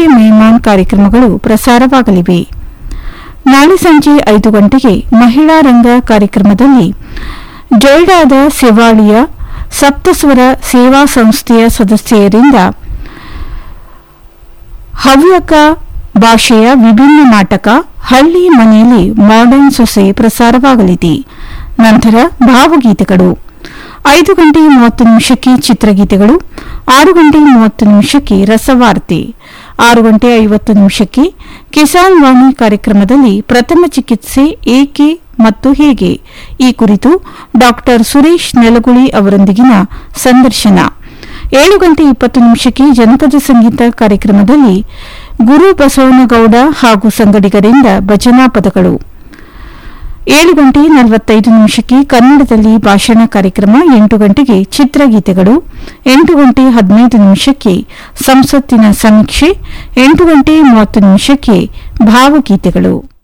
ಮೇಮಾನ್ ಕಾರ್ಯಕ್ರಮಗಳು ಪ್ರಸಾರವಾಗಲಿವೆ ನಾಳೆ ಸಂಜೆ ಐದು ಗಂಟೆಗೆ ಮಹಿಳಾ ರಂಗ ಕಾರ್ಯಕ್ರಮದಲ್ಲಿ ಜೊಯ್ಡಾದ ಸೆವಾಳಿಯ ಸಪ್ತಸ್ವರ ಸೇವಾ ಸಂಸ್ಥೆಯ ಸದಸ್ಯರಿಂದ ಹವ್ಯಕ ಭಾಷೆಯ ವಿಭಿನ್ನ ನಾಟಕ ಹಳ್ಳಿ ಮನೆಯಲ್ಲಿ ಮಾಡರ್ನ್ ಸೊಸೆ ಪ್ರಸಾರವಾಗಲಿದೆ ನಂತರ ಭಾವಗೀತೆಗಳು ಐದು ಗಂಟೆ ಮೂವತ್ತು ನಿಮಿಷಕ್ಕೆ ಚಿತ್ರಗೀತೆಗಳು ಆರು ಗಂಟೆ ಮೂವತ್ತು ನಿಮಿಷಕ್ಕೆ ರಸವಾರ್ತೆ ಆರು ಗಂಟೆ ಐವತ್ತು ನಿಮಿಷಕ್ಕೆ ಕಿಸಾನ್ ವಾಣಿ ಕಾರ್ಯಕ್ರಮದಲ್ಲಿ ಪ್ರಥಮ ಚಿಕಿತ್ಸೆ ಏಕೆ ಮತ್ತು ಹೇಗೆ ಈ ಕುರಿತು ಡಾಕ್ಟರ್ ಸುರೇಶ್ ನೆಲಗುಳಿ ಅವರೊಂದಿಗಿನ ಸಂದರ್ಶನ ಏಳು ಗಂಟೆ ಇಪ್ಪತ್ತು ನಿಮಿಷಕ್ಕೆ ಜನಪದ ಸಂಗೀತ ಕಾರ್ಯಕ್ರಮದಲ್ಲಿ ಗುರು ಬಸವನಗೌಡ ಹಾಗೂ ಸಂಗಡಿಗರಿಂದ ಭಜನಾ ಪದಗಳು ಏಳು ಗಂಟೆ ನಲವತ್ತೈದು ನಿಮಿಷಕ್ಕೆ ಕನ್ನಡದಲ್ಲಿ ಭಾಷಣ ಕಾರ್ಯಕ್ರಮ ಎಂಟು ಗಂಟೆಗೆ ಚಿತ್ರಗೀತೆಗಳು ಎಂಟು ಗಂಟೆ ಹದಿನೈದು ನಿಮಿಷಕ್ಕೆ ಸಂಸತ್ತಿನ ಸಮೀಕ್ಷೆ ಎಂಟು ಗಂಟೆ ಮೂವತ್ತು ನಿಮಿಷಕ್ಕೆ ಭಾವಗೀತೆಗಳು